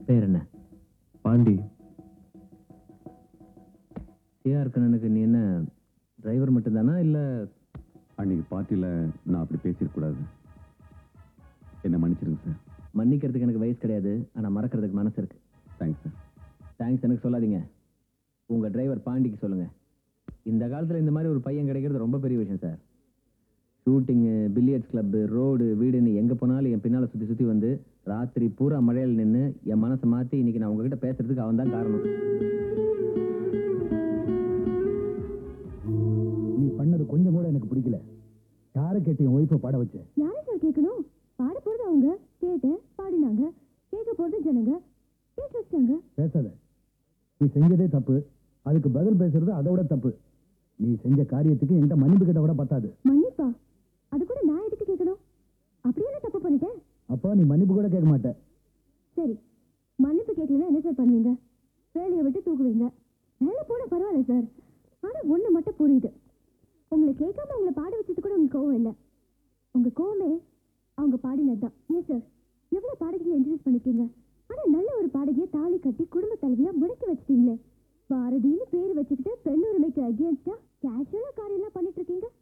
பேர் என்ன பாண்டி சிஆர் கண்ணனுக்கு நீ என்ன டிரைவர் மட்டும்தானா இல்லை அன்னைக்கு பார்ட்டியில் நான் அப்படி பேசிடக்கூடாது என்ன மன்னிச்சிருங்க சார் மன்னிக்கிறதுக்கு எனக்கு வயசு கிடையாது ஆனால் மறக்கிறதுக்கு மனசு இருக்கு தேங்க்ஸ் சார் தேங்க்ஸ் எனக்கு சொல்லாதீங்க உங்கள் டிரைவர் பாண்டிக்கு சொல்லுங்கள் இந்த காலத்தில் இந்த மாதிரி ஒரு பையன் கிடைக்கிறது ரொம்ப பெரிய விஷயம் sir shooting billiards club road வீடுன்னு எங்கே போனாலும் என் பின்னால் சுற்றி சுற்றி வந்து ராத்திரி பூரா மழையில் நின்று என் மனசை மாற்றி இன்னைக்கு நான் உங்ககிட்ட பேசுறதுக்கு அவன் தான் காரணம் நீ பண்ணது கொஞ்சம் கூட எனக்கு பிடிக்கல யாரை கேட்டு என் ஒய்ஃபை பாட வச்ச யாரை சார் கேட்கணும் பாட போறது அவங்க கேட்டேன் பாடினாங்க கேட்க போறது ஜனங்க கேட்க வச்சாங்க பேசாத நீ செஞ்சதே தப்பு அதுக்கு பதில் பேசுறது அதை விட தப்பு நீ செஞ்ச காரியத்துக்கு என்கிட்ட மன்னிப்பு கிட்ட விட பத்தாது மன்னிப்பா அது கூட நான் எதுக்கு கேட்கணும் அப்படி என்ன தப்பு பண்ணிட்டேன் அப்போ நீ மன்னிப்பு கூட கேட்க மாட்ட சரி மன்னிப்பு கேட்கலன்னா என்ன சார் பண்ணுவீங்க வேலையை விட்டு தூக்குவீங்க வேலை போட பரவாயில்ல சார் ஆனா ஒண்ணு மட்டும் புரியுது உங்களை கேட்காம உங்களை பாட வச்சது கூட உங்களுக்கு கோவம் இல்லை உங்க கோவமே அவங்க பாடினது தான் ஏன் சார் எவ்வளவு பாடகிகளை இன்ட்ரடியூஸ் பண்ணிருக்கீங்க ஆனா நல்ல ஒரு பாடகியை தாலி கட்டி குடும்ப தலைவியா முடக்கி வச்சிட்டீங்களே பாரதின்னு பேர் வச்சுக்கிட்டு பெண் உரிமைக்கு அகேன்ஸ்டா கேஷுவலா காரியம்லாம் பண்ணிட்டு இருக்கீங்க